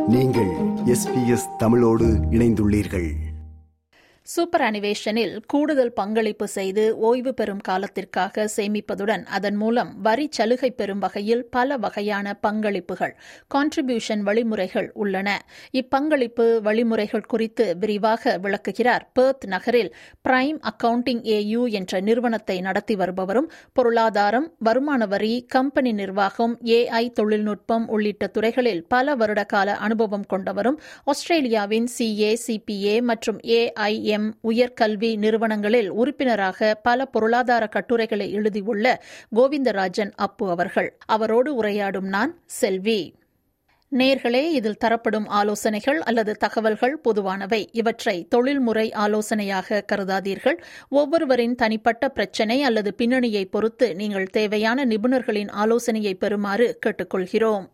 நீங்கள் எஸ்பிஎஸ் தமிழோடு இணைந்துள்ளீர்கள் சூப்பர் அனிவேஷனில் கூடுதல் பங்களிப்பு செய்து ஓய்வு பெறும் காலத்திற்காக சேமிப்பதுடன் அதன் மூலம் வரி சலுகை பெறும் வகையில் பல வகையான பங்களிப்புகள் கான்ட்ரிபியூஷன் வழிமுறைகள் உள்ளன இப்பங்களிப்பு வழிமுறைகள் குறித்து விரிவாக விளக்குகிறார் பெர்த் நகரில் பிரைம் அக்கவுண்டிங் ஏயு என்ற நிறுவனத்தை நடத்தி வருபவரும் பொருளாதாரம் வருமான வரி கம்பெனி நிர்வாகம் ஏஐ தொழில்நுட்பம் உள்ளிட்ட துறைகளில் பல வருட கால அனுபவம் கொண்டவரும் ஆஸ்திரேலியாவின் சிஏ சிபிஏ மற்றும் ஏஐஎம் எம் உயர்கல்வி நிறுவனங்களில் உறுப்பினராக பல பொருளாதார கட்டுரைகளை எழுதியுள்ள கோவிந்தராஜன் அப்பு அவர்கள் அவரோடு உரையாடும் நான் செல்வி நேர்களே இதில் தரப்படும் ஆலோசனைகள் அல்லது தகவல்கள் பொதுவானவை இவற்றை தொழில்முறை ஆலோசனையாக கருதாதீர்கள் ஒவ்வொருவரின் தனிப்பட்ட பிரச்சினை அல்லது பின்னணியை பொறுத்து நீங்கள் தேவையான நிபுணர்களின் ஆலோசனையை பெறுமாறு கேட்டுக்கொள்கிறோம்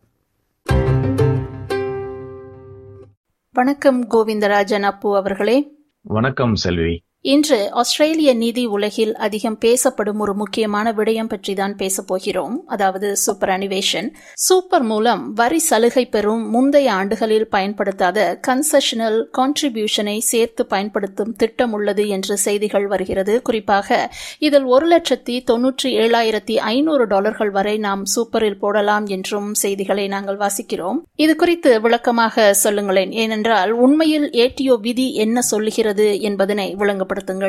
வணக்கம் கோவிந்தராஜன் அப்பு அவர்களே வணக்கம் செல்வி இன்று ஆஸ்திரேலிய நிதி உலகில் அதிகம் பேசப்படும் ஒரு முக்கியமான விடயம் பற்றி தான் பேசப் போகிறோம் அதாவது சூப்பர் அனிவேஷன் சூப்பர் மூலம் வரி சலுகை பெறும் முந்தைய ஆண்டுகளில் பயன்படுத்தாத கன்செஷனல் கான்ட்ரிபியூஷனை சேர்த்து பயன்படுத்தும் திட்டம் உள்ளது என்று செய்திகள் வருகிறது குறிப்பாக இதில் ஒரு லட்சத்தி தொன்னூற்றி ஏழாயிரத்தி ஐநூறு டாலர்கள் வரை நாம் சூப்பரில் போடலாம் என்றும் செய்திகளை நாங்கள் வாசிக்கிறோம் இது குறித்து விளக்கமாக சொல்லுங்களேன் ஏனென்றால் உண்மையில் ஏடிஓ விதி என்ன சொல்லுகிறது என்பதனை விளங்கப்படும் விளங்கப்படுத்துங்கள்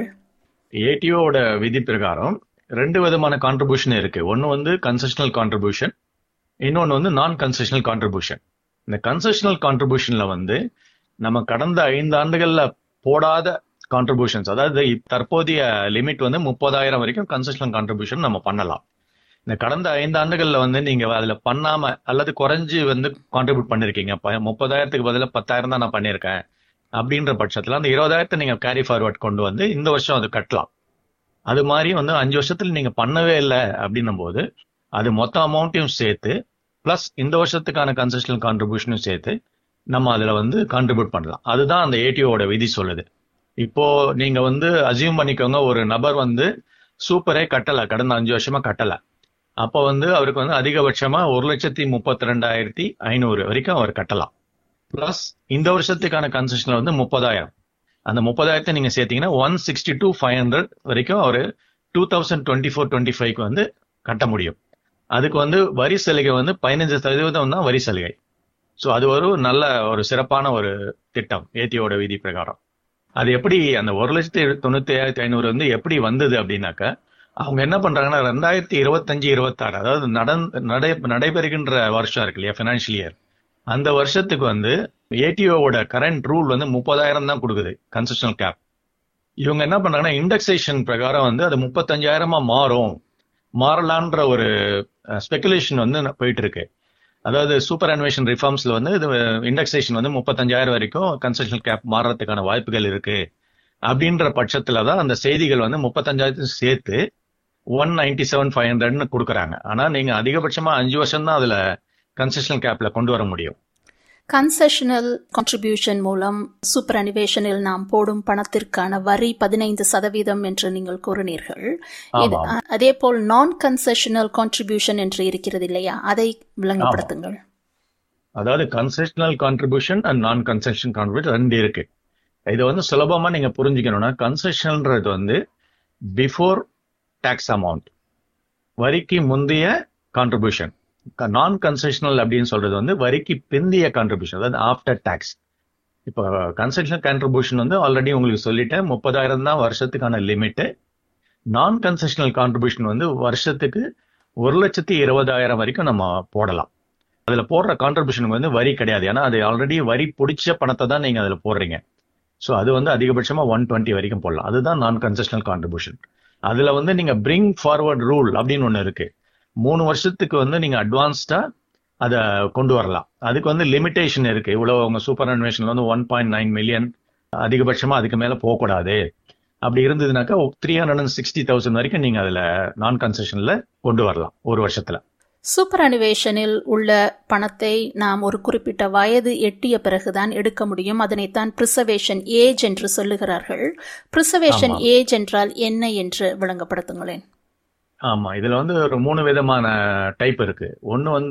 ஏடிஓட விதி பிரகாரம் ரெண்டு விதமான கான்ட்ரிபியூஷன் இருக்கு ஒன்னு வந்து கன்செஷனல் கான்ட்ரிபியூஷன் இன்னொன்னு வந்து நான் கன்செஷனல் கான்ட்ரிபியூஷன் இந்த கன்செஷனல் கான்ட்ரிபியூஷன்ல வந்து நம்ம கடந்த ஐந்து ஆண்டுகள்ல போடாத கான்ட்ரிபியூஷன்ஸ் அதாவது தற்போதைய லிமிட் வந்து முப்பதாயிரம் வரைக்கும் கன்செஷனல் கான்ட்ரிபியூஷன் நம்ம பண்ணலாம் இந்த கடந்த ஐந்து ஆண்டுகள்ல வந்து நீங்க அதுல பண்ணாம அல்லது குறைஞ்சு வந்து கான்ட்ரிபியூட் பண்ணிருக்கீங்க முப்பதாயிரத்துக்கு பதிலாக பத்தாயிரம் தான் நான் பண்ணியிருக்கேன் அப்படின்ற பட்சத்தில் அந்த இருபதாயிரத்தை நீங்க கேரி ஃபார்வர்ட் கொண்டு வந்து இந்த வருஷம் அது கட்டலாம் அது மாதிரி வந்து அஞ்சு வருஷத்துல நீங்க பண்ணவே இல்லை அப்படின்னும் போது அது மொத்த அமௌண்ட்டையும் சேர்த்து பிளஸ் இந்த வருஷத்துக்கான கன்செஷனல் கான்ட்ரிபியூஷனும் சேர்த்து நம்ம அதுல வந்து கான்ட்ரிபியூட் பண்ணலாம் அதுதான் அந்த ஏடிஓட விதி சொல்லுது இப்போ நீங்க வந்து அசியூம் பண்ணிக்கோங்க ஒரு நபர் வந்து சூப்பரே கட்டல கடந்த அஞ்சு வருஷமா கட்டல அப்போ வந்து அவருக்கு வந்து அதிகபட்சமா ஒரு லட்சத்தி முப்பத்தி ரெண்டாயிரத்தி ஐநூறு வரைக்கும் அவர் கட்டலாம் பிளஸ் இந்த வருஷத்துக்கான கன்செஷன்ல வந்து முப்பதாயிரம் அந்த முப்பதாயிரத்தை நீங்க சேர்த்தீங்கன்னா one sixty two five hundred வரைக்கும் ஒரு two thousand twenty four twenty ஃபைவ்க்கு வந்து கட்ட முடியும் அதுக்கு வந்து வரி சலுகை வந்து பதினஞ்சு சதவீதம் தான் வரி சலுகை ஸோ அது ஒரு நல்ல ஒரு சிறப்பான ஒரு திட்டம் ஏடியோட விதி பிரகாரம் அது எப்படி அந்த ஒரு லட்சத்தி தொண்ணூத்தி ஐயாயிரத்தி ஐநூறு வந்து எப்படி வந்தது அப்படின்னாக்க அவங்க என்ன பண்றாங்கன்னா ரெண்டாயிரத்தி இருபத்தஞ்சு இருபத்தாறு அதாவது நடை நடைபெறுகின்ற வருஷம் இருக்கு இல்லையா பினான்சியல் இயர் அந்த வருஷத்துக்கு வந்து ஏடிஓவோட கரண்ட் ரூல் வந்து முப்பதாயிரம் தான் கொடுக்குது கன்செஷனல் கேப் இவங்க என்ன பண்றாங்கன்னா இண்டெக்ஸேஷன் பிரகாரம் வந்து அது முப்பத்தஞ்சாயிரமா மாறும் மாறலான்ற ஒரு ஸ்பெகுலேஷன் வந்து போயிட்டு இருக்கு அதாவது சூப்பர் அனிவேஷன் ரிஃபார்ம்ஸ்ல வந்து இது இண்டெக்ஸேஷன் வந்து முப்பத்தஞ்சாயிரம் வரைக்கும் கன்செஷனல் கேப் மாறுறதுக்கான வாய்ப்புகள் இருக்கு அப்படின்ற பட்சத்துல தான் அந்த செய்திகள் வந்து முப்பத்தஞ்சாயிரத்துக்கு சேர்த்து ஒன் நைன்டி செவன் ஃபைவ் ஹண்ட்ரட்னு கொடுக்குறாங்க ஆனா நீங்க அதிகபட்சமா அஞ்சு வருஷம் தான் அதுல கன்செஷனல் கேப்ல கொண்டு வர முடியும் கன்செஷனல் கான்ட்ரிபியூஷன் மூலம் சூப்பர் அனிவேஷனில் நாம் போடும் பணத்திற்கான வரி பதினைந்து சதவீதம் என்று நீங்கள் கூறினீர்கள் அதே போல் நான் கன்செஷனல் கான்ட்ரிபியூஷன் என்று இருக்கிறது இல்லையா அதை விளங்கப்படுத்துங்கள் அதாவது concessional contribution and non concession contribution ரெண்டு இருக்கு இது வந்து சுலபமா நீங்க புரிஞ்சுக்கணும்னா கன்செஷன்ன்றது வந்து பிஃபோர் டாக்ஸ் அமௌண்ட் வரிக்கு முந்தைய கான்ட்ரிபியூஷன் நான் கன்செஷனல் அப்படின்னு சொல்றது வந்து வரிக்கு பிந்திய கான்ட்ரிபியூஷன் அதாவது ஆஃப்டர் டாக்ஸ் இப்போ கன்செஷனல் கான்ட்ரிபியூஷன் வந்து ஆல்ரெடி உங்களுக்கு சொல்லிட்டேன் முப்பதாயிரம் தான் வருஷத்துக்கான லிமிட்டு நான் கன்செஷனல் கான்ட்ரிபியூஷன் வந்து வருஷத்துக்கு ஒரு லட்சத்தி இருபதாயிரம் வரைக்கும் நம்ம போடலாம் அதுல போடுற கான்ட்ரிபியூஷனுக்கு வந்து வரி கிடையாது ஏன்னா அது ஆல்ரெடி வரி பிடிச்ச பணத்தை தான் நீங்க அதுல போடுறீங்க ஸோ அது வந்து அதிகபட்சமா ஒன் டுவெண்ட்டி வரைக்கும் போடலாம் அதுதான் நான் கன்செஷனல் கான்ட்ரிபியூஷன் அதுல வந்து நீங்க பிரிங் ஃபார்வர்ட் ரூல் அப்படின்னு ஒன்று இருக்கு மூணு வருஷத்துக்கு வந்து நீங்க அட்வான்ஸ்டா அதை கொண்டு வரலாம் அதுக்கு வந்து லிமிடேஷன் இருக்கு இவ்வளவு உங்க சூப்பர் அனிமேஷன்ல வந்து ஒன் பாயிண்ட் நைன் மில்லியன் அதிகபட்சமா அதுக்கு மேல போகக்கூடாது அப்படி இருந்ததுனாக்கா three hundred and sixty thousand வரைக்கும் நீங்க அதுல நான் கன்செஷன்ல கொண்டு வரலாம் ஒரு வருஷத்துல சூப்பர் அனிவேஷனில் உள்ள பணத்தை நாம் ஒரு குறிப்பிட்ட வயது எட்டிய பிறகுதான் எடுக்க முடியும் அதனைத்தான் பிரிசர்வேஷன் ஏஜ் என்று சொல்லுகிறார்கள் பிரிசர்வேஷன் ஏஜ் என்றால் என்ன என்று விளங்கப்படுத்துங்களேன் ஆமா இதுல வந்து ஒரு மூணு விதமான டைப் இருக்கு ஒன்னு வந்து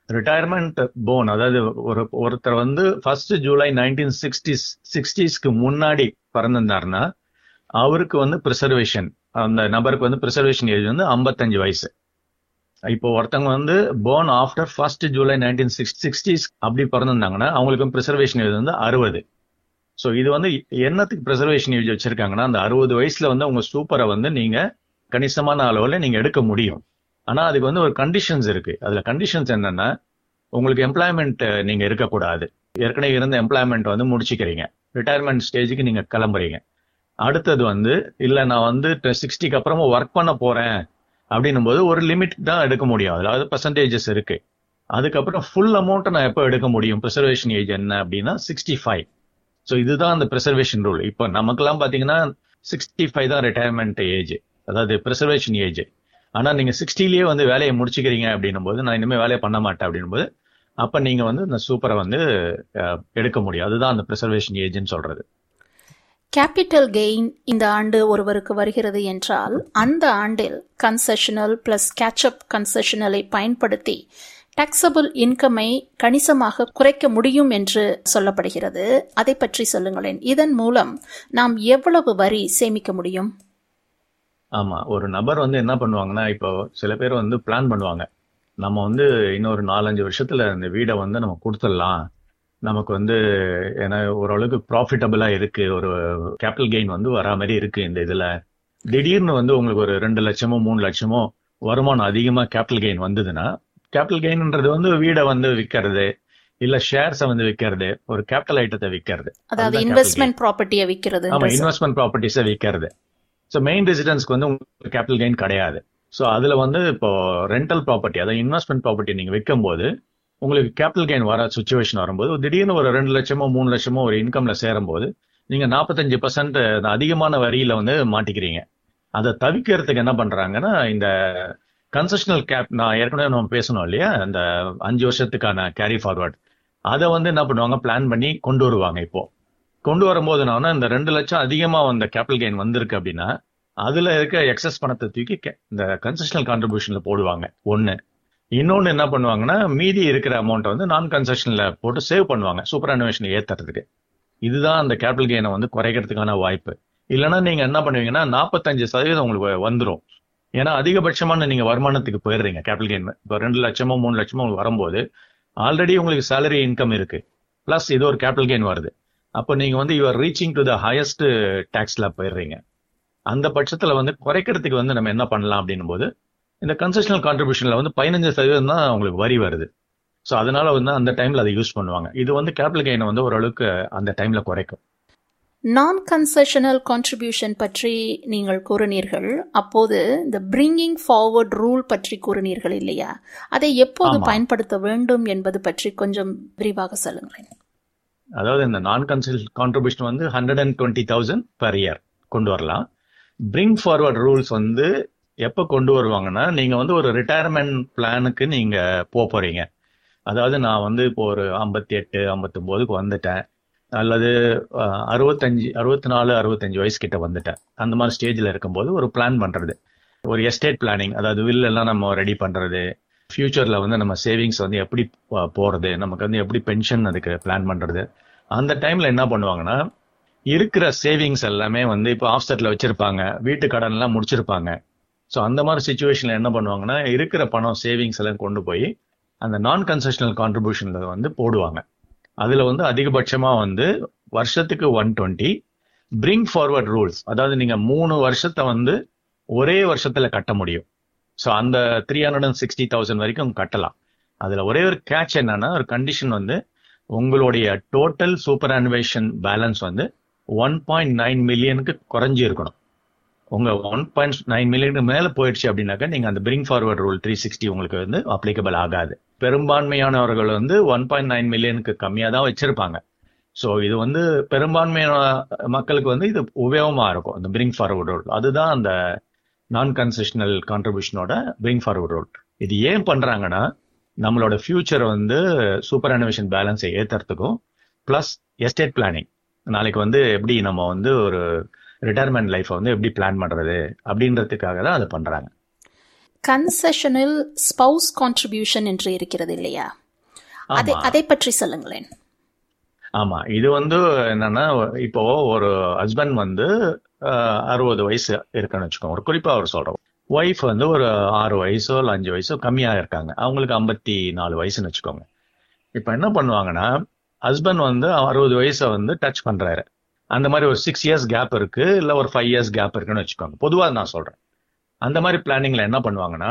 ரிட்டையர்மெண்ட் போன் அதாவது ஒரு ஒருத்தர் வந்து ஃபர்ஸ்ட் ஜூலை நைன்டீன் சிக்ஸ்டிஸ் சிக்ஸ்டீஸ்க்கு முன்னாடி பிறந்திருந்தாருன்னா அவருக்கு வந்து ப்ரிசர்வேஷன் அந்த நபருக்கு வந்து ப்ரிசர்வேஷன் ஏஜ் வந்து 55 வயசு இப்போ ஒருத்தவங்க வந்து born after first July nineteen six sixties அப்படி பிறந்திருந்தாங்கன்னா அவங்களுக்கு ப்ரிசர்வேஷன் ஏஜ் வந்து அறுபது ஸோ இது வந்து என்னத்துக்கு ப்ரிசர்வேஷன் ஏஜ் வச்சிருக்காங்கன்னா அந்த அறுபது வயசுல வந்து உங்க சூப்பரை வந்து நீங்க கணிசமான அளவில் நீங்க எடுக்க முடியும் ஆனா அதுக்கு வந்து ஒரு கண்டிஷன்ஸ் இருக்கு அதுல கண்டிஷன்ஸ் என்னன்னா உங்களுக்கு எம்ப்ளாய்மெண்ட் நீங்க இருக்கக்கூடாது ஏற்கனவே இருந்த எம்ப்ளாய்மெண்ட் வந்து முடிச்சுக்கிறீங்க ரிட்டையர்மெண்ட் ஸ்டேஜுக்கு நீங்க கிளம்புறீங்க அடுத்தது வந்து இல்ல நான் வந்து சிக்ஸ்டிக்கு அப்புறமா ஒர்க் பண்ண போறேன் அப்படின்னும் போது ஒரு லிமிட் தான் எடுக்க முடியும் அதாவது பர்சன்டேஜஸ் இருக்கு அதுக்கப்புறம் ஃபுல் அமௌண்ட் நான் எப்போ எடுக்க முடியும் ப்ரிசர்வேஷன் ஏஜ் என்ன அப்படின்னா சிக்ஸ்டி ஃபைவ் ஸோ இதுதான் அந்த ப்ரிசர்வேஷன் ரூல் இப்போ நமக்கெல்லாம் பாத்தீங்கன்னா சிக்ஸ்டி ஃபைவ் தான் ரிட்டையர்மெண்ட் ஏஜ் அதாவது ப்ரிசர்வேஷன் ஏஜ் ஆனா நீங்க சிக்ஸ்டிலேயே வந்து வேலையை முடிச்சுக்கிறீங்க அப்படின்னும் போது நான் இனிமேல் வேலையை பண்ண மாட்டேன் அப்படின்னும் போது அப்ப நீங்க வந்து இந்த சூப்பரை வந்து அஹ், எடுக்க முடியும் அதுதான் அந்த ப்ரிசர்வேஷன் ஏஜ்னு சொல்றது கேபிட்டல் கெயின் இந்த ஆண்டு ஒருவருக்கு வருகிறது என்றால் அந்த ஆண்டில் கன்செஷனல் பிளஸ் கேட்சப் கன்செஷனலை பயன்படுத்தி டாக்ஸபிள் இன்கமை கணிசமாக குறைக்க முடியும் என்று சொல்லப்படுகிறது அதை பற்றி சொல்லுங்களேன் இதன் மூலம் நாம் எவ்வளவு வரி சேமிக்க முடியும் ஆமா ஒரு நபர் வந்து என்ன பண்ணுவாங்கன்னா இப்போ சில பேர் வந்து பிளான் பண்ணுவாங்க நம்ம வந்து இன்னொரு நாலஞ்சு வருஷத்துல இந்த வீடை வந்து நம்ம கொடுத்துடலாம் நமக்கு வந்து ஏன்னா ஓரளவுக்கு ப்ராஃபிட்டபிளா இருக்கு ஒரு கேபிட்டல் கெயின் வந்து வரா மாதிரி இருக்கு இந்த இதுல திடீர்னு வந்து உங்களுக்கு ஒரு ரெண்டு லட்சமோ மூணு லட்சமோ வருமானம் அதிகமா கேபிட்டல் கெயின் வந்ததுன்னா கேபிட்டல் கெயின்ன்றது வந்து வீடை வந்து விற்கிறது இல்ல ஷேர்ஸை வந்து விற்கிறது ஒரு கேபிட்டல் ஐட்டத்தை விற்கிறது அதாவது அதுதான் capital இன்வெஸ்ட்மெண்ட் ப்ராப்பர்ட்டியை விற்கிறது ஆமா இன்வெஸ்ட்மெண்ட் ப்ராப்பர்ட்டிஸை விற்கிறது ஸோ மெயின் ரெசிடென்ஸ்க்கு வந்து உங்களுக்கு கேபிட்டல் கெயின் கிடையாது ஸோ அதுல வந்து இப்போ ரெண்டல் ப்ராப்பர்ட்டி அதாவது இன்வெஸ்ட்மெண்ட் ப்ராப்பர்ட்டி நீங்க விற்கும் போது உங்களுக்கு கேபிட்டல் கெயின் வர சுச்சுவேஷன் வரும்போது திடீர்னு ஒரு ரெண்டு லட்சமோ மூணு லட்சமோ ஒரு இன்கம்ல சேரும்போது நீங்க நாற்பத்தஞ்சு பர்சன்ட் அதிகமான வரியில வந்து மாட்டிக்கிறீங்க அதை தவிர்க்கிறதுக்கு என்ன பண்றாங்கன்னா இந்த கன்செஷனல் கேப் நான் ஏற்கனவே நம்ம பேசணும் இல்லையா இந்த அஞ்சு வருஷத்துக்கான கேரி ஃபார்வர்ட் அதை வந்து என்ன பண்ணுவாங்க பிளான் பண்ணி கொண்டு வருவாங்க இப்போ கொண்டு வரும்போது நான் இந்த ரெண்டு லட்சம் அதிகமா வந்த கேபிட்டல் கெயின் வந்திருக்கு அப்படின்னா அதுல இருக்க எக்ஸஸ் பணத்தை தூக்கி ca- இந்த கன்செஷனல் கான்ட்ரிபியூஷன்ல போடுவாங்க ஒன்னு இன்னொன்னு என்ன பண்ணுவாங்கன்னா மீதி இருக்கிற அமௌண்ட்டை வந்து நான் கன்செஷன்ல போட்டு சேவ் பண்ணுவாங்க சூப்பர் அனிமேஷன் ஏத்துறதுக்கு இதுதான் அந்த கேபிட்டல் கெயினை வந்து குறைக்கிறதுக்கான வாய்ப்பு இல்லைன்னா நீங்க என்ன பண்ணுவீங்கன்னா நாற்பத்தஞ்சு சதவீதம் உங்களுக்கு வந்துடும் ஏன்னா அதிகபட்சமான நீங்க வருமானத்துக்கு போயிடுறீங்க கேபிட்டல் கெயின் இப்போ ரெண்டு லட்சமோ மூணு லட்சமோ உங்களுக்கு வரும்போது ஆல்ரெடி உங்களுக்கு சேலரி இன்கம் இருக்கு பிளஸ் இது ஒரு கேபிட்டல் கெயின் வருது அப்போ நீங்க வந்து you're reaching to the highest டேக்ஸ்ல போயிடுறீங்க அந்த பட்சத்துல வந்து குறைக்கிறதுக்கு வந்து நம்ம என்ன பண்ணலாம் அப்படின்னும் போது இந்த கன்செஷனல் கான்ட்ரிபியூஷன்ல வந்து பதினஞ்சு சதவீதம் தான் உங்களுக்கு வரி வருது ஸோ அதனால வந்து அந்த டைம்ல அதை யூஸ் பண்ணுவாங்க இது வந்து கேபிட்டல் கெயினை வந்து ஓரளவுக்கு அந்த டைம்ல குறைக்கும் நான் கன்செஷனல் கான்ட்ரிபியூஷன் பற்றி நீங்கள் கூறினீர்கள் அப்போது இந்த பிரிங்கிங் ஃபார்வர்ட் ரூல் பற்றி கூறினீர்கள் இல்லையா அதை எப்போது ஆமா. பயன்படுத்த வேண்டும் என்பது பற்றி கொஞ்சம் விரிவாக சொல்லுங்களேன் அதாவது இந்த நான் கன்சல் கான்ட்ரிபியூஷன் வந்து hundred and twenty thousand per year கொண்டு வரலாம் பிரிங் ஃபார்வர்ட் ரூல்ஸ் வந்து எப்போ கொண்டு வருவாங்கன்னா நீங்க வந்து ஒரு ரிட்டையர்மெண்ட் பிளானுக்கு நீங்க போக போறீங்க அதாவது நான் வந்து இப்போ ஒரு ஐம்பத்தி எட்டு ஐம்பத்தொம்போதுக்கு வந்துட்டேன் அல்லது அஹ், அறுபத்தஞ்சு அறுபத்தி நாலு அறுபத்தஞ்சு வயசு கிட்ட வந்துட்டேன் அந்த மாதிரி ஸ்டேஜில் இருக்கும்போது ஒரு பிளான் பண்றது ஒரு எஸ்டேட் பிளானிங் அதாவது will எல்லாம் நம்ம ரெடி பண்றது ஃபியூச்சர்ல வந்து நம்ம சேவிங்ஸ் வந்து எப்படி போ- போறது நமக்கு வந்து எப்படி பென்ஷன் அதுக்கு பிளான் பண்றது அந்த டைம்ல என்ன பண்ணுவாங்கன்னா இருக்கிற சேவிங்ஸ் எல்லாமே வந்து இப்போ ஆஃப்செட்ல வச்சிருப்பாங்க வீட்டு கடன் எல்லாம் முடிச்சிருப்பாங்க ஸோ அந்த மாதிரி சுச்சுவேஷன்ல என்ன பண்ணுவாங்கன்னா இருக்கிற பணம் சேவிங்ஸ் எல்லாம் கொண்டு போய் அந்த நான் கன்செஷனல் கான்ட்ரிபியூஷன்ல வந்து போடுவாங்க அதுல வந்து அதிகபட்சமா வந்து வருஷத்துக்கு one twenty bring forward rules அதாவது நீங்க மூணு வருஷத்தை வந்து ஒரே வருஷத்துல கட்ட முடியும் ஸோ அந்த three hundred and sixty thousand வரைக்கும் கட்டலாம் அதுல ஒரே ஒரு கேட்ச் என்னன்னா ஒரு கண்டிஷன் வந்து உங்களுடைய டோட்டல் சூப்பர் அனுவேஷன் பேலன்ஸ் வந்து ஒன் பாயிண்ட் நைன் மில்லியனுக்கு குறைஞ்சி இருக்கணும் உங்க ஒன் பாயிண்ட் நைன் மில்லியனுக்கு மேல போயிடுச்சு அப்படின்னாக்கா நீங்க அந்த bring forward rule three sixty உங்களுக்கு வந்து அப்ளிகபிள் ஆகாது பெரும்பான்மையானவர்கள் வந்து ஒன் பாயிண்ட் நைன் மில்லியனுக்கு கம்மியா தான் வச்சிருப்பாங்க ஸோ இது வந்து பெரும்பான்மையான மக்களுக்கு வந்து இது உபயோகமா இருக்கும் இந்த பிரிங் ஃபார்வர்ட் ரூல் அதுதான் அந்த நான் கன்செஷனல் கான்ட்ரிபியூஷனோட பிரிங் ஃபார்வர்ட் ரூல் இது ஏன் பண்றாங்கன்னா நம்மளோட ஃபியூச்சர் வந்து சூப்பர் அனிமேஷன் பேலன்ஸை ஏத்துறதுக்கும் ப்ளஸ் எஸ்டேட் பிளானிங் நாளைக்கு வந்து எப்படி நம்ம வந்து ஒரு ரிட்டையர்மெண்ட் லைஃப்பை வந்து எப்படி பிளான் பண்றது அப்படின்றதுக்காக தான் அதை பண்றாங்க கன்செஷனில் ஸ்பவுஸ் கான்ட்ரிபியூஷன் என்று இருக்கிறது இல்லையா அதை ஆமா அதை பற்றி சொல்லுங்களேன் ஆமா இது வந்து என்னன்னா இப்போ ஒரு ஹஸ்பண்ட் வந்து அஹ், அறுபது வயசு இருக்குன்னு வச்சுக்கோங்க ஒரு குறிப்பா அவர் சொல்றோம் ஒய்ஃப் வந்து ஒரு ஆறு வயசோ இல்லை அஞ்சு வயசோ கம்மியா இருக்காங்க அவங்களுக்கு ஐம்பத்தி நாலு வயசுன்னு வச்சுக்கோங்க இப்போ என்ன பண்ணுவாங்கன்னா ஹஸ்பண்ட் வந்து அறுபது வயசை வந்து டச் பண்றாரு அந்த மாதிரி ஒரு சிக்ஸ் இயர்ஸ் கேப் இருக்கு இல்ல ஒரு ஃபைவ் இயர்ஸ் கேப் இருக்குன்னு வச்சுக்கோங்க பொதுவா நான் சொல்றேன் அந்த மாதிரி பிளானிங்ல என்ன பண்ணுவாங்கன்னா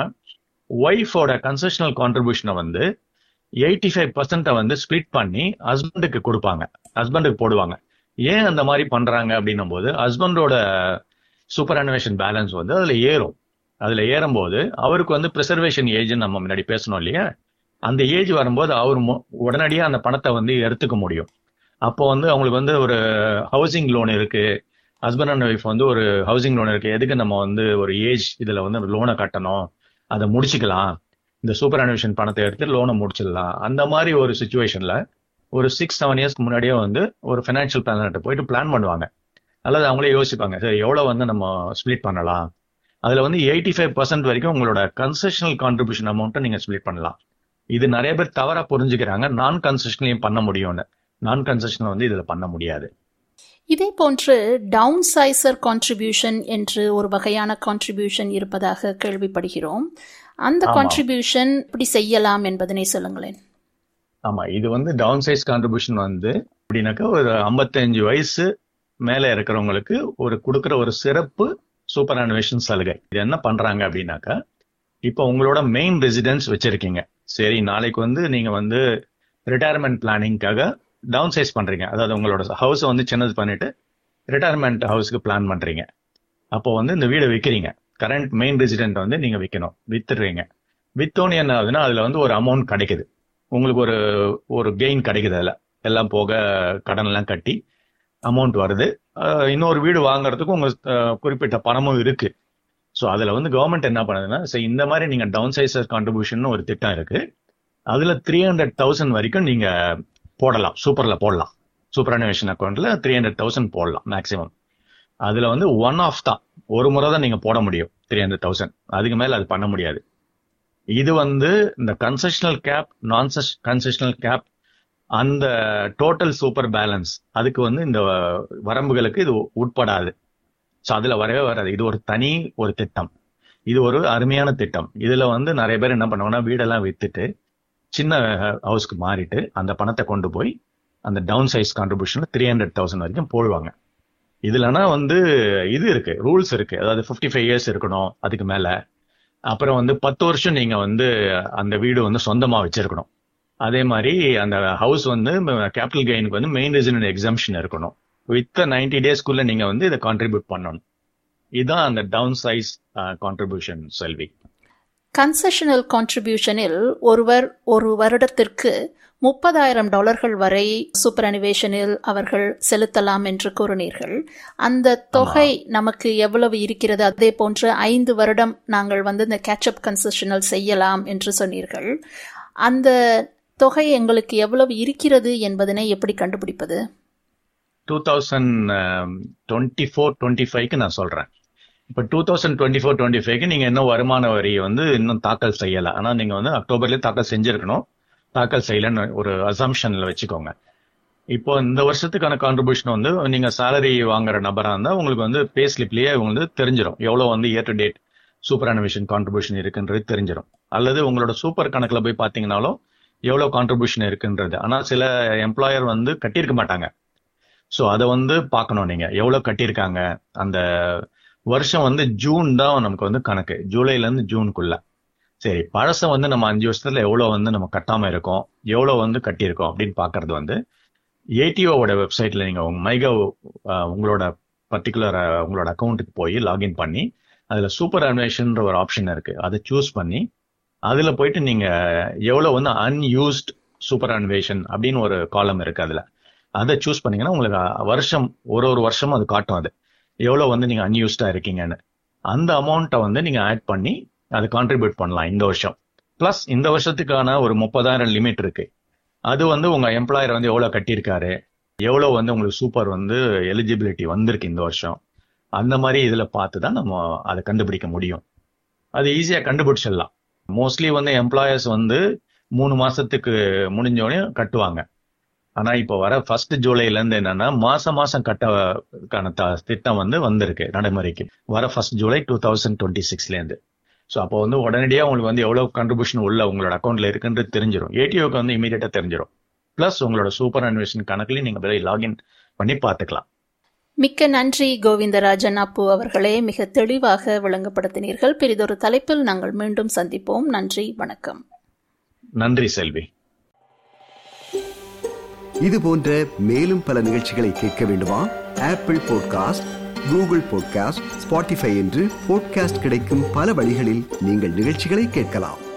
ஒய்ஃபோட கன்செஷனல் கான்ட்ரிபியூஷனை வந்து எயிட்டி ஃபைவ் பர்சன்ட்டை வந்து ஸ்ப்ளிட் பண்ணி ஹஸ்பண்டுக்கு கொடுப்பாங்க ஹஸ்பண்டுக்கு போடுவாங்க ஏன் அந்த மாதிரி பண்றாங்க அப்படின்னும் போது ஹஸ்பண்டோட சூப்பர் அனிவேஷன் பேலன்ஸ் வந்து அதுல ஏறும் அதுல ஏறும்போது அவருக்கு வந்து ப்ரிசர்வேஷன் ஏஜ் நம்ம முன்னாடி பேசணும் இல்லையா அந்த ஏஜ் வரும்போது அவர் மு- உடனடியா அந்த பணத்தை வந்து எடுத்துக்க முடியும் அப்போ வந்து அவங்களுக்கு வந்து ஒரு ஹவுசிங் லோன் இருக்கு ஹஸ்பண்ட் அண்ட் ஒய்ஃப் வந்து ஒரு ஹவுசிங் லோன் இருக்கு எதுக்கு நம்ம வந்து ஒரு ஏஜ் இதுல வந்து லோனை கட்டணும் அதை முடிச்சுக்கலாம் இந்த சூப்பர் அனிவேஷன் பணத்தை எடுத்து லோனை முடிச்சிடலாம் அந்த மாதிரி ஒரு சுச்சுவேஷன்ல ஒரு சிக்ஸ் செவன் இயர்ஸ்க்கு முன்னாடியே வந்து ஒரு ஃபைனான்ஷியல் பிளானர்கிட்ட போயிட்டு பிளான் பண்ணுவாங்க அல்லது அவங்களே யோசிப்பாங்க சரி எவ்வளவு வந்து நம்ம ஸ்ப்ளிட் பண்ணலாம் அதுல வந்து எயிட்டி ஃபைவ் பர்சன்ட் வரைக்கும் உங்களோட கன்செஷனல் கான்ட்ரிபியூஷன் அமௌண்ட்டை நீங்க ஸ்ப்ளிட் பண்ணலாம் இது நிறைய பேர் தவறா புரிஞ்சுக்கிறாங்க நான் கன்செஷன்லையும் பண்ண முடியும்னு நான் கன்செஷன் வந்து இதுல பண்ண முடியாது இதே போன்று டவுன் சைசர் கான்ட்ரிபியூஷன் என்று ஒரு வகையான கான்ட்ரிபியூஷன் இருப்பதாக கேள்விப்படுகிறோம் அந்த ஆமா. கான்ட்ரிபியூஷன் எப்படி செய்யலாம் என்பதனை சொல்லுங்களேன் ஆமா இது வந்து டவுன் சைஸ் கான்ட்ரிபியூஷன் வந்து அப்படின்னாக்கா ஒரு 55 வயசு மேல இருக்கிறவங்களுக்கு ஒரு கொடுக்குற ஒரு சிறப்பு சூப்பர் அனிவேஷன் சலுகை இது என்ன பண்றாங்க அப்படின்னாக்கா இப்போ உங்களோட மெயின் ரெசிடென்ஸ் வச்சிருக்கீங்க சரி நாளைக்கு வந்து நீங்க வந்து ரிட்டையர்மெண்ட் பிளானிங்காக டவுன் சைஸ் பண்றீங்க அதாவது உங்களோட ஹவுஸை வந்து சின்னது பண்ணிட்டு ரிட்டையர்மெண்ட் ஹவுஸ்க்கு பிளான் பண்றீங்க அப்போ வந்து இந்த வீடை விற்கிறீங்க கரண்ட் மெயின் ரெசிடென்ட் வந்து நீங்க விற்கணும் வித்துடுறீங்க வித்தோன்னு என்ன ஆகுதுன்னா அதுல வந்து ஒரு அமௌண்ட் கிடைக்குது உங்களுக்கு ஒரு ஒரு கெயின் கிடைக்குது அதுல எல்லாம் போக கடன் எல்லாம் கட்டி அமௌண்ட் வருது அஹ் இன்னொரு வீடு வாங்குறதுக்கு உங்க அஹ், குறிப்பிட்ட பணமும் இருக்கு ஸோ அதுல வந்து கவர்மெண்ட் என்ன பண்ணுதுன்னா சரி இந்த மாதிரி நீங்க டவுன் சைசர் கான்ட்ரிபியூஷன் ஒரு திட்டம் இருக்கு அதுல த்ரீ ஹண்ட்ரட் தௌசண்ட் வரைக்கும் நீங்க போடலாம் சூப்பர்ல போடலாம் சூப்பர் அனிவேஷன் அக்கௌண்ட்ல த்ரீ ஹண்ட்ரட் தௌசண்ட் போடலாம் மேக்ஸிமம் அதுல வந்து ஒன் ஆஃப் தான் ஒரு முறை தான் நீங்க போட முடியும் த்ரீ ஹண்ட்ரட் தௌசண்ட் அதுக்கு மேல அது பண்ண முடியாது இது வந்து இந்த கன்செஷனல் கேப் நான் கன்செஷனல் கேப் அந்த டோட்டல் சூப்பர் பேலன்ஸ் அதுக்கு வந்து இந்த வரம்புகளுக்கு இது உட்படாது ஸோ அதுல வரவே வராது இது ஒரு தனி ஒரு திட்டம் இது ஒரு அருமையான திட்டம் இதுல வந்து நிறைய பேர் என்ன பண்ணுவாங்கன்னா வீடெல்லாம் வித்துட்டு சின்ன ஹவுஸ்க்கு மாறிட்டு அந்த பணத்தை கொண்டு போய் அந்த டவுன் சைஸ் கான்ட்ரிபியூஷன்ல த்ரீ ஹண்ட்ரட் தௌசண்ட் வரைக்கும் போடுவாங்க இதுலனா வந்து இது இருக்கு ரூல்ஸ் இருக்கு அதாவது 55 ஃபைவ் இயர்ஸ் இருக்கணும் அதுக்கு மேல அப்புறம் வந்து பத்து வருஷம் நீங்க வந்து அந்த வீடு வந்து சொந்தமா வச்சிருக்கணும் அதே மாதிரி அந்த ஹவுஸ் வந்து கேபிட்டல் கெயினுக்கு வந்து மெயின் ரெசிடென்ட் எக்ஸாம்ஷன் இருக்கணும் வித் நைன்டி டேஸ்க்குள்ள நீங்க வந்து இதை கான்ட்ரிபியூட் பண்ணணும் இதுதான் அந்த டவுன் சைஸ் கான்ட்ரிபியூஷன் செல்வி கன்செஷனல் கான்ட்ரிபியூஷனில் ஒருவர் ஒரு வருடத்திற்கு முப்பதாயிரம் டாலர்கள் வரை சூப்பர் அனிவேஷனில் அவர்கள் செலுத்தலாம் என்று கூறினீர்கள் அந்த தொகை நமக்கு எவ்வளவு இருக்கிறது அதே போன்று ஐந்து வருடம் நாங்கள் வந்து இந்த கேட்சப் கன்செஷனல் செய்யலாம் என்று சொன்னீர்கள் அந்த தொகை எங்களுக்கு எவ்வளவு இருக்கிறது என்பதனை எப்படி கண்டுபிடிப்பது two thousand twenty four twenty ஃபைவ்க்கு நான் சொல்றேன் இப்போ two thousand twenty four twenty ஃபைவ்க்கு நீங்க இன்னும் வருமான வரி வந்து இன்னும் தாக்கல் செய்யல ஆனா நீங்க வந்து அக்டோபர்லயே தாக்கல் செஞ்சிருக்கணும் தாக்கல் செய்யலன்னு ஒரு அசம்ஷன்ல வச்சுக்கோங்க இப்போ இந்த வருஷத்துக்கான கான்ட்ரிபியூஷன் வந்து நீங்க சேலரி வாங்குற நபரா இருந்தா உங்களுக்கு வந்து பே ஸ்லிப்லயே வந்து தெரிஞ்சிடும் எவ்வளவு வந்து year to date superannuation contribution இருக்குன்றது தெரிஞ்சிடும் அல்லது உங்களோட சூப்பர் கணக்குல போய் பாத்தீங்கன்னாலும் எவ்வளவு கான்ட்ரிபியூஷன் இருக்குன்றது ஆனா சில எம்ப்ளாயர் வந்து கட்டியிருக்க மாட்டாங்க ஸோ அதை வந்து பார்க்கணும் நீங்க எவ்வளவு கட்டியிருக்காங்க அந்த வருஷம் வந்து ஜூன் தான் நமக்கு வந்து கணக்கு ஜூலைல இருந்து ஜூனுக்குள்ள சரி பழசம் வந்து நம்ம அஞ்சு வருஷத்துல எவ்வளவு வந்து நம்ம கட்டாம இருக்கோம் எவ்வளவு வந்து கட்டியிருக்கோம் அப்படின்னு பாக்குறது வந்து ஏடிஓவோட வெப்சைட்ல நீங்க உங்க மைகவ் உங்களோட பர்டிகுலர் உங்களோட அக்கௌண்ட்டுக்கு போய் லாகின் பண்ணி அதுல சூப்பர் அன்வேஷன்ற ஒரு ஆப்ஷன் இருக்கு அதை சூஸ் பண்ணி அதுல போயிட்டு நீங்க எவ்வளவு வந்து அன்யூஸ்ட் சூப்பர் அன்வேஷன் அப்படின்னு ஒரு காலம் இருக்கு அதுல அதை சூஸ் பண்ணீங்கன்னா உங்களுக்கு வருஷம் ஒரு ஒரு வருஷமும் அது காட்டும் அது எவ்வளவு வந்து நீங்க அன்யூஸ்டா இருக்கீங்கன்னு அந்த அமௌண்ட்டை வந்து நீங்க ஆட் பண்ணி அதை கான்ட்ரிபியூட் பண்ணலாம் இந்த வருஷம் பிளஸ் இந்த வருஷத்துக்கான ஒரு முப்பதாயிரம் லிமிட் இருக்கு அது வந்து உங்க எம்ப்ளாயர் வந்து எவ்வளவு கட்டியிருக்காரு எவ்வளவு வந்து உங்களுக்கு சூப்பர் வந்து எலிஜிபிலிட்டி வந்திருக்கு இந்த வருஷம் அந்த மாதிரி இதுல பார்த்து தான் நம்ம அதை கண்டுபிடிக்க முடியும் அது ஈஸியா கண்டுபிடிச்சிடலாம் மோஸ்ட்லி வந்து எம்ப்ளாயர்ஸ் வந்து மூணு மாசத்துக்கு முடிஞ்சோடனே கட்டுவாங்க ஆனா இப்போ வர ஃபர்ஸ்ட் ஜூலைல இருந்து என்னன்னா மாசம் மாசம் கட்டக்கான த- திட்டம் வந்து வந்திருக்கு நடைமுறைக்கு வர first July two thousand twenty சிக்ஸ்ல இருந்து ஸோ அப்போ வந்து உடனடியாக உங்களுக்கு வந்து எவ்வளவு கான்ட்ரிபியூஷன் உள்ள உங்களோட அக்கௌண்ட்ல இருக்குன்றது தெரிஞ்சிடும் ஏடிஓக்கு வந்து இமீடியட்டா தெரிஞ்சிடும் பிளஸ் உங்களோட சூப்பர் அன்வேஷன் கணக்குலையும் நீங்க போய் லாகின் பண்ணி பார்த்துக்கலாம் மிக்க நன்றி கோவிந்தராஜன் அப்பு அவர்களே மிக தெளிவாக விளங்கப்படுத்தினீர்கள் பெரிதொரு தலைப்பில் நாங்கள் மீண்டும் சந்திப்போம் நன்றி வணக்கம் நன்றி செல்வி இது போன்ற மேலும் பல நிகழ்ச்சிகளை கேட்க வேண்டுமா Apple podcast Google podcast Spotify என்று பாட்காஸ்ட் கிடைக்கும் பல வழிகளில் நீங்கள் நிகழ்ச்சிகளை கேட்கலாம்